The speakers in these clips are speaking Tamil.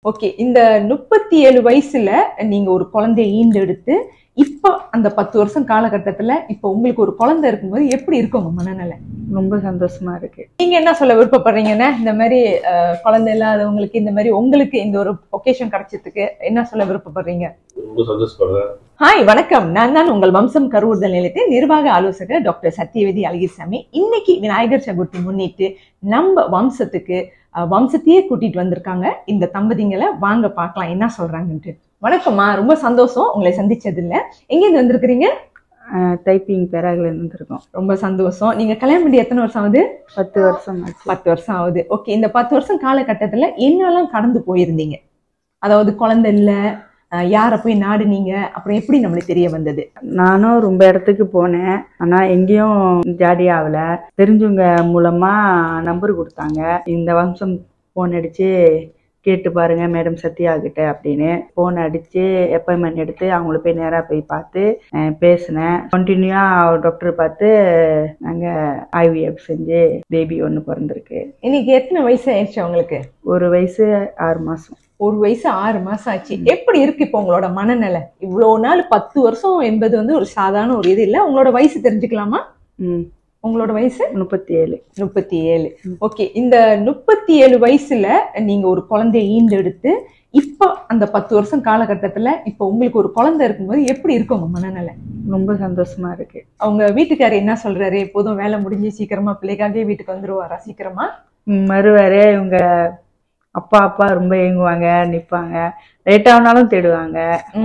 ஓகே இந்த முப்பத்தி ஏழு வயசுல நீங்க ஒரு குழந்தைய ஈண்டெடுத்து இப்போ அந்த பத்து வருஷம் காலகட்டத்துல இப்போ உங்களுக்கு ஒரு குழந்தை இருக்கும்போது எப்படி இருக்கும் உங்க மனநிலை ரொம்ப சந்தோஷமா இருக்கு நீங்க என்ன சொல்ல விருப்பப்படுறீங்கன்னா இந்த மாதிரி அஹ், குழந்தை இல்லாதவங்களுக்கு இந்த மாதிரி உங்களுக்கு இந்த ஒரு ஒகேஷன் கிடைச்சதுக்கு என்ன சொல்ல விருப்பப்படுறீங்க ரொம்ப சந்தோஷப்படுறேன் ஹாய் வணக்கம் நான் தான் உங்கள் வம்சம் கருவுறுதல் நிலையத்தின் நிர்வாக ஆலோசகர் டாக்டர் சத்யவதி அழகிசாமி இன்னைக்கு விநாயகர் சதுர்த்தி முன்னிட்டு நம்ம வம்சத்துக்கு அஹ், வம்சத்தையே கூட்டிட்டு வந்திருக்காங்க இந்த தம்பதிங்களை வாங்க பார்க்கலாம் என்ன சொல்றாங்கன்ட்டு வணக்கம்மா ரொம்ப சந்தோஷம் உங்களை சந்திச்சது இல்ல எங்கேருந்து வந்திருக்கிறீங்க டைப்பிங் பேராகில் இருந்திருக்கோம் ரொம்ப சந்தோஷம் நீங்க கல்யாணம் பண்ணி எத்தனை வருஷம் ஆகுது பத்து வருஷம் ஆச்சு பத்து வருஷம் ஆகுது ஓகே இந்த பத்து வருஷம் காலகட்டத்துல என்னெல்லாம் கடந்து போயிருந்தீங்க அதாவது குழந்தை இல்ல அஹ், யாரை போய் நாடுனீங்க அப்புறம் எப்படி நம்மளுக்கு தெரிய வந்தது நானும் ரொம்ப இடத்துக்கு போனேன் ஆனா எங்கேயும் ஜாடி ஆகல தெரிஞ்சவங்க மூலமா நம்பர் கொடுத்தாங்க இந்த வம்சம் ஃபோன் அடிச்சு கேட்டு பாருங்க மேடம் சத்யா கிட்ட அப்படின்னு ஃபோன் அடிச்சு அப்பாயின்மெண்ட் எடுத்து அவங்கள போய் நேரா போய் பார்த்து அஹ், பேசினேன் கண்டினியூவா டாக்டர் பார்த்து நாங்க ஐவிஎஃப் செஞ்சு பேபி ஒன்று பிறந்திருக்கு இன்னைக்கு எத்தனை வயசு ஆயிடுச்சு உங்களுக்கு ஒரு வயசு ஆறு மாசம் ஒரு வயசு ஆறு மாசம் ஆச்சு எப்படி இருக்கு இப்போ உங்களோட மனநிலை இவ்வளவு நாள் பத்து வருஷம் என்பது வந்து ஒரு சாதாரண ஒரு இது இல்ல உங்களோட வயசு தெரிஞ்சுக்கலாமா ம் உங்களோட வயசு முப்பத்தி ஏழு முப்பத்தி ஏழு ஓகே இந்த முப்பத்தி ஏழு வயசுல நீங்க ஒரு குழந்தைய ஈண்டெடுத்து இப்போ அந்த பத்து வருஷம் காலகட்டத்துல இப்போ உங்களுக்கு ஒரு குழந்தை இருக்கும்போது எப்படி இருக்கும் உங்க மனநிலை ரொம்ப சந்தோஷமா இருக்கு அவங்க வீட்டுக்காரர் என்ன சொல்றாரு எப்போதும் வேலை முடிஞ்சு சீக்கிரமா பிள்ளைக்காகவே வீட்டுக்கு வந்துருவாரா சீக்கிரமா ம், மறுவாரு இவங்க அப்பா அப்பா ரொம்ப ஏங்குவாங்க நிப்பாங்க லேட் ஆனாலும் தேடுவாங்க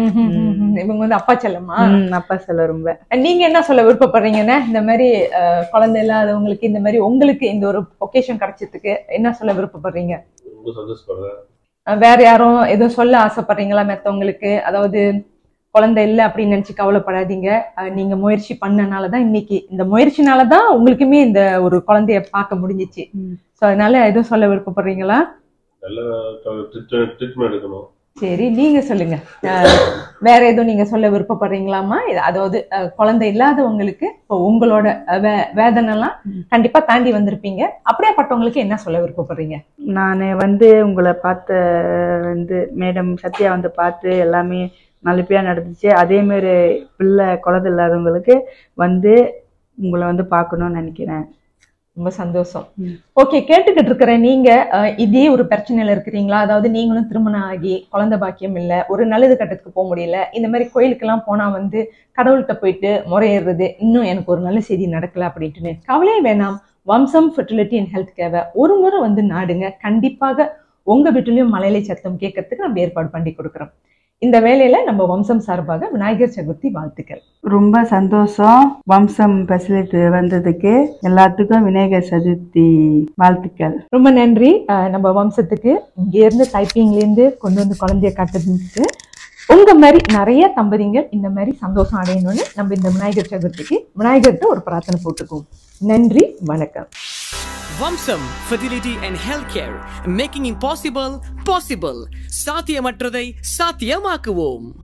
இவங்க வந்து அப்பா செல்லமா ம், அப்பா சொல்ல ரொம்ப நீங்க என்ன சொல்ல விருப்பப்படுறீங்கன்னா இந்த மாதிரி அஹ், குழந்தை இல்லாதவங்களுக்கு இந்த மாதிரி உங்களுக்கு இந்த ஒரு ஒகேஷன் கிடைச்சதுக்கு என்ன சொல்ல விருப்பப்படுறீங்க ரொம்ப சந்தோஷப்படுறேன் அஹ், வேற யாரும் எதுவும் சொல்ல ஆசைப்படுறீங்களா மத்தவங்களுக்கு அதாவது குழந்தை இல்லை அப்படின்னு நினைச்சு கவலைப்படாதீங்க அஹ், நீங்க முயற்சி பண்ணனாலதான் இன்னைக்கு இந்த முயற்சினாலதான் உங்களுக்குமே இந்த ஒரு குழந்தைய பார்க்க முடிஞ்சிச்சு ம். சோ அதனால எதுவும் சொல்ல விருப்பப்படுறீங்களா நல்ல ட்ரீட்மெண்ட் எடுக்கணும் சரி நீங்க சொல்லுங்க அஹ், வேற எதுவும் நீங்க சொல்ல விருப்பப்படுறீங்களாமா இது- அதாவது அஹ், குழந்தை இல்லாதவங்களுக்கு இப்போ உங்களோட அஹ், வே- வேதனைலாம் ம். கண்டிப்பா தாண்டி வந்திருப்பீங்க அப்படியாப்பட்டவங்களுக்கு என்ன சொல்ல விருப்பப்படுறீங்க நான் வந்து உங்களை பார்த்த வந்து மேடம் சத்யா வந்து பார்த்து எல்லாமே நல்லபடியா நடந்துச்சு அதே மாதிரி பிள்ளை குழந்தை இல்லாதவங்களுக்கு வந்து உங்களை வந்து பார்க்கணும்னு நினைக்கிறேன் ரொம்ப சந்தோஷம் ம். ஓகே கேட்டுக்கிட்டு இருக்கிற நீங்க அஹ், இதே ஒரு பிரச்சனையில இருக்கிறீங்களா அதாவது நீங்களும் திருமணம் ஆகி குழந்தை பாக்கியம் இல்ல ஒரு நல்லது கட்டத்துக்கு போக முடியல இந்த மாதிரி கோயிலுக்கெல்லாம் போனா வந்து கடவுள்கிட்ட போயிட்டு முறையிடுறது இன்னும் எனக்கு ஒரு நல்ல செய்தி நடக்கல அப்படின்ட்டுன்னு கவலையே வேணாம் வம்சம் ஃபெர்டிலிட்டி அண்ட் ஹெல்த் கேவை ஒரு முறை வந்து நாடுங்க கண்டிப்பாக உங்க வீட்டிலையும் மலையிலை சத்தம் கேட்கறதுக்கு நம்ம ஏற்பாடு பண்ணி கொடுக்குறோம் இந்த வேலையில நம்ம வம்சம் சார்பாக விநாயகர் சதுர்த்தி வாழ்த்துக்கள் ரொம்ப சந்தோஷம் வம்சம் ஃபெசிலிட்டி வந்ததுக்கு எல்லாத்துக்கும் விநாயகர் சதுர்த்தி வாழ்த்துக்கள் ரொம்ப நன்றி அஹ் நம்ம வம்சத்துக்கு இங்க இருந்து டைப்பிங்ல இருந்து கொண்டு வந்து குழந்தைய காட்டுறதுக்கு உங்க மாதிரி நிறைய தம்பதிங்கள் இந்த மாதிரி சந்தோஷம் அடையணும்னு நம்ம இந்த விநாயகர் சதுர்த்திக்கு விநாயகர்கிட்ட ஒரு பிரார்த்தனை போட்டுக்குவோம் நன்றி வணக்கம் Vamsam fertility and health care making impossible possible சாத்தியமற்றதை சாத்தியமாக்குவோம்